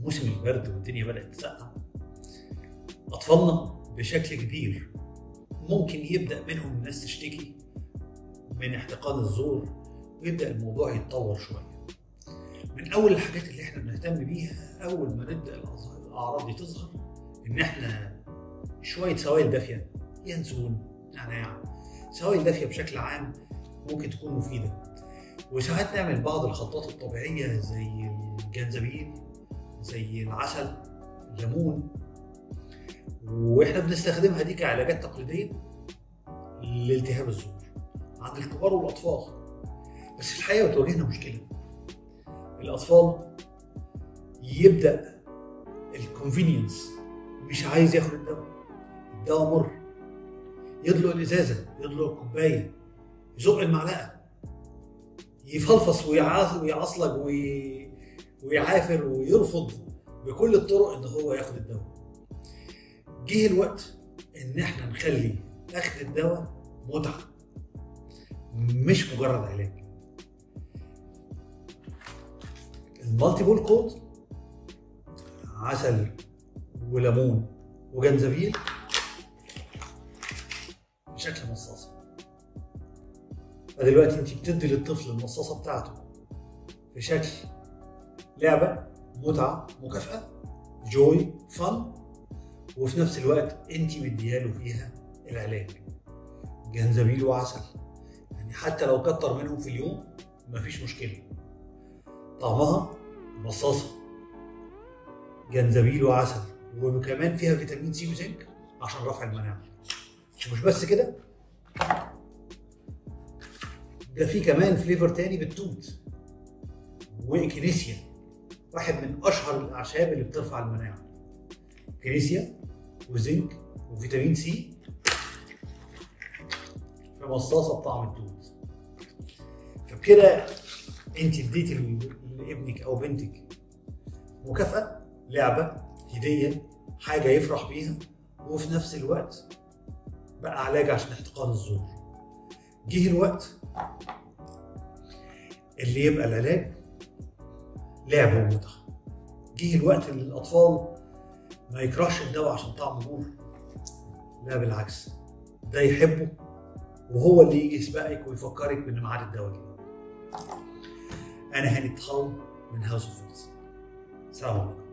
موسم البرد والدنيا بدات تسقع اطفالنا بشكل كبير ممكن يبدا منهم الناس تشتكي من احتقان الزور ويبدا الموضوع يتطور شويه من اول الحاجات اللي احنا بنهتم بيها اول ما نبدا الأظ- الاعراض دي تظهر ان احنا شويه سوائل دافيه ينسون نعناع سوائل دافيه بشكل عام ممكن تكون مفيده وساعات نعمل بعض الخلطات الطبيعيه زي الجنزبيل زي العسل الليمون واحنا بنستخدمها دي كعلاجات تقليديه لالتهاب الزور عند الكبار والاطفال بس في الحقيقه بتواجهنا مشكله الاطفال يبدا الكونفينينس مش عايز ياخد الدواء الدواء مر يدلق الازازه يدلق الكوبايه يزق المعلقه يفلفص ويعاص- ويعصلج وي... ويعافر ويرفض بكل الطرق ان هو ياخد الدواء جه الوقت ان احنا نخلي اخذ الدواء متعه مش مجرد علاج المالتيبل كود عسل وليمون وجنزبيل بشكل مصاصه فدلوقتي انت بتدي للطفل المصاصه بتاعته في شكل لعبه متعه مكافاه جوي فن وفي نفس الوقت انت مدياله فيها العلاج جنزبيل وعسل يعني حتى لو كتر منهم في اليوم مفيش مشكله طعمها مصاصه جنزبيل وعسل وكمان فيها فيتامين سي وزنك عشان رفع المناعه ومش بس كده ده في كمان فليفر تاني بالتوت وإكنيسيا واحد من اشهر الاعشاب اللي بترفع المناعه كنيسيا وزنك وفيتامين سي في مصاصه بطعم التوت فبكده انت اديتي ل- لابنك او بنتك مكافاه لعبه هديه حاجه يفرح بيها وفي نفس الوقت بقى علاج عشان احتقان الزور جه الوقت اللي يبقى العلاج لعب ومتعه جه الوقت اللي الاطفال ما يكرهش الدواء عشان طعمه مر لا بالعكس ده يحبه وهو اللي يجي يسبقك ويفكرك بان ميعاد الدواء جه انا هاني الطحاوي من هاوس اوف السلام عليكم